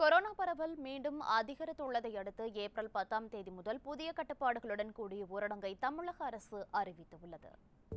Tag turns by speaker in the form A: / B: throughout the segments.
A: corona பரவல் மீண்டும் அதிகரித்துள்ளதை அடுத்து ஏப்ரல் பத்தாம் தேதி முதல் புதிய கட்டுப்பாடுகளுடன் கூடிய ஊரடங்கை தமிழக அரசு அறிவித்துள்ளது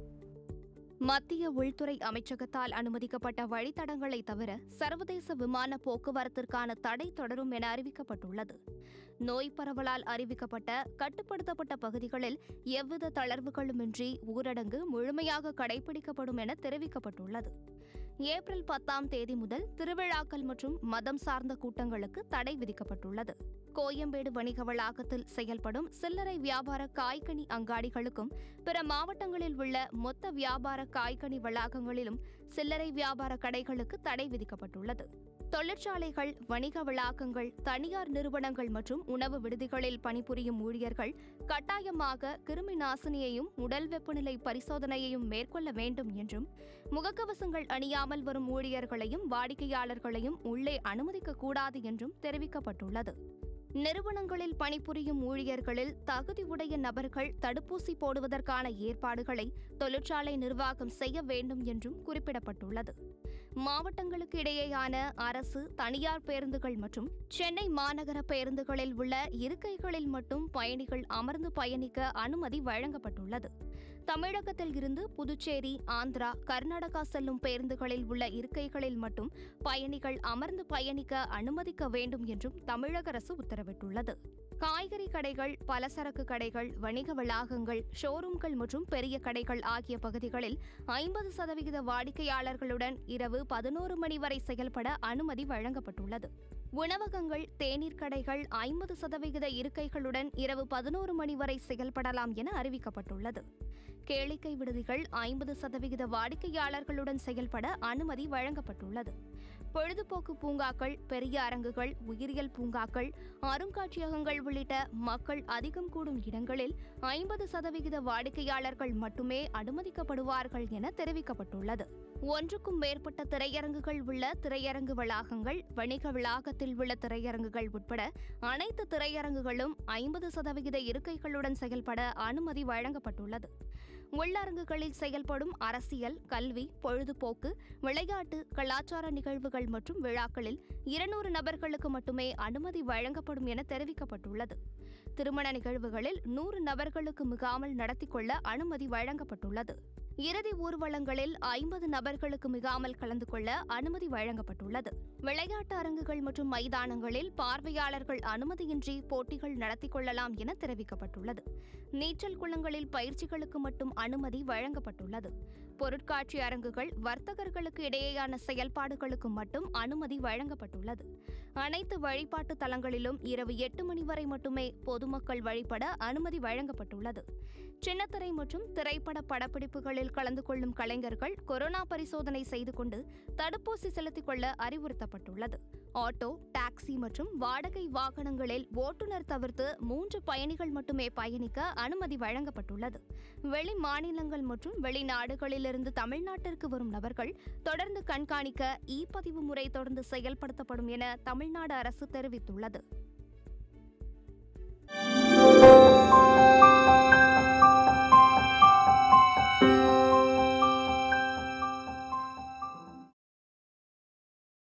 B: மத்திய உள்துறை அமைச்சகத்தால் அனுமதிக்கப்பட்ட வழித்தடங்களை தவிர சர்வதேச விமான போக்குவரத்திற்கான தடை தொடரும் என அறிவிக்கப்பட்டுள்ளது நோய் பரவலால் அறிவிக்கப்பட்ட கட்டுப்படுத்தப்பட்ட பகுதிகளில் எவ்வித தளர்வுகளுமின்றி ஊரடங்கு முழுமையாக கடைபிடிக்கப்படும் என தெரிவிக்கப்பட்டுள்ளது ஏப்ரல் பத்தாம் தேதி முதல் திருவிழாக்கள் மற்றும் மதம் சார்ந்த கூட்டங்களுக்கு தடை விதிக்கப்பட்டுள்ளது கோயம்பேடு வணிக வளாகத்தில் செயல்படும் சில்லறை வியாபார காய்கனி அங்காடிகளுக்கும் பிற மாவட்டங்களில் உள்ள மொத்த வியாபார காய்கனி வளாகங்களிலும் சில்லறை வியாபார கடைகளுக்கு தடை விதிக்கப்பட்டுள்ளது தொழிற்சாலைகள் வணிக வளாகங்கள் தனியார் நிறுவனங்கள் மற்றும் உணவு விடுதிகளில் பணிபுரியும் ஊழியர்கள் கட்டாயமாக கிருமி நாசினியையும் உடல் வெப்பநிலை பரிசோதனையையும் மேற்கொள்ள வேண்டும் என்றும் முகக்கவசங்கள் அணியாமல் வரும் ஊழியர்களையும் வாடிக்கையாளர்களையும் உள்ளே அனுமதிக்கக்கூடாது என்றும் தெரிவிக்கப்பட்டுள்ளது நிறுவனங்களில் பணிபுரியும் ஊழியர்களில் தகுதி உடைய நபர்கள் தடுப்பூசி போடுவதற்கான ஏற்பாடுகளை தொழிற்சாலை நிர்வாகம் செய்ய வேண்டும் என்றும் குறிப்பிடப்பட்டுள்ளது மாவட்டங்களுக்கு இடையேயான அரசு தனியார் பேருந்துகள் மற்றும் சென்னை மாநகர பேருந்துகளில் உள்ள இருக்கைகளில் மட்டும் பயணிகள் அமர்ந்து பயணிக்க அனுமதி வழங்கப்பட்டுள்ளது தமிழகத்தில் இருந்து புதுச்சேரி ஆந்திரா கர்நாடகா செல்லும் பேருந்துகளில் உள்ள இருக்கைகளில் மட்டும் பயணிகள் அமர்ந்து பயணிக்க அனுமதிக்க வேண்டும் என்றும் தமிழக அரசு உத்தரவிட்டுள்ளது காய்கறி கடைகள் பலசரக்கு கடைகள் வணிக வளாகங்கள் ஷோரூம்கள் மற்றும் பெரிய கடைகள் ஆகிய பகுதிகளில் ஐம்பது சதவிகித வாடிக்கையாளர்களுடன் இரவு பதினோரு மணி வரை செயல்பட அனுமதி வழங்கப்பட்டுள்ளது உணவகங்கள் தேநீர் கடைகள் ஐம்பது சதவிகித இருக்கைகளுடன் இரவு பதினோரு மணி வரை செயல்படலாம் என அறிவிக்கப்பட்டுள்ளது கேளிக்கை விடுதிகள் ஐம்பது சதவிகித வாடிக்கையாளர்களுடன் செயல்பட அனுமதி வழங்கப்பட்டுள்ளது பொழுதுபோக்கு பூங்காக்கள் பெரிய அரங்குகள் உயிரியல் பூங்காக்கள் அருங்காட்சியகங்கள் உள்ளிட்ட மக்கள் அதிகம் கூடும் இடங்களில் ஐம்பது சதவிகித வாடிக்கையாளர்கள் மட்டுமே அனுமதிக்கப்படுவார்கள் என தெரிவிக்கப்பட்டுள்ளது ஒன்றுக்கும் மேற்பட்ட திரையரங்குகள் உள்ள திரையரங்கு வளாகங்கள் வணிக வளாகத்தில் உள்ள திரையரங்குகள் உட்பட அனைத்து திரையரங்குகளும் ஐம்பது சதவிகித இருக்கைகளுடன் செயல்பட அனுமதி வழங்கப்பட்டுள்ளது உள்ளரங்குகளில் செயல்படும் அரசியல் கல்வி பொழுதுபோக்கு விளையாட்டு கலாச்சார நிகழ்வுகள் மற்றும் விழாக்களில் இருநூறு நபர்களுக்கு மட்டுமே அனுமதி வழங்கப்படும் என தெரிவிக்கப்பட்டுள்ளது திருமண நிகழ்வுகளில் நூறு நபர்களுக்கு மிகாமல் நடத்தி கொள்ள அனுமதி வழங்கப்பட்டுள்ளது இறுதி ஊர்வலங்களில் ஐம்பது நபர்களுக்கு மிகாமல் கலந்து கொள்ள அனுமதி வழங்கப்பட்டுள்ளது விளையாட்டு அரங்குகள் மற்றும் மைதானங்களில் பார்வையாளர்கள் அனுமதியின்றி போட்டிகள் நடத்தி கொள்ளலாம் என தெரிவிக்கப்பட்டுள்ளது நீச்சல் குளங்களில் பயிற்சிகளுக்கு மட்டும் அனுமதி வழங்கப்பட்டுள்ளது பொருட்காட்சி அரங்குகள் வர்த்தகர்களுக்கு இடையேயான செயல்பாடுகளுக்கு மட்டும் அனுமதி வழங்கப்பட்டுள்ளது அனைத்து வழிபாட்டு தலங்களிலும் இரவு எட்டு மணி வரை மட்டுமே பொதுமக்கள் வழிபட அனுமதி வழங்கப்பட்டுள்ளது சின்னத்திரை மற்றும் திரைப்பட படப்பிடிப்புகளில் கலந்து கொள்ளும் கலைஞர்கள் கொரோனா பரிசோதனை செய்து கொண்டு தடுப்பூசி செலுத்திக் கொள்ள அறிவுறுத்தப்பட்டுள்ளது ஆட்டோ டாக்ஸி மற்றும் வாடகை வாகனங்களில் ஓட்டுநர் தவிர்த்து மூன்று பயணிகள் மட்டுமே பயணிக்க அனுமதி வழங்கப்பட்டுள்ளது வெளி மாநிலங்கள் மற்றும் வெளிநாடுகளிலிருந்து தமிழ்நாட்டிற்கு வரும் நபர்கள் தொடர்ந்து கண்காணிக்க இ பதிவு முறை தொடர்ந்து செயல்படுத்தப்படும் என தமிழ்நாடு அரசு தெரிவித்துள்ளது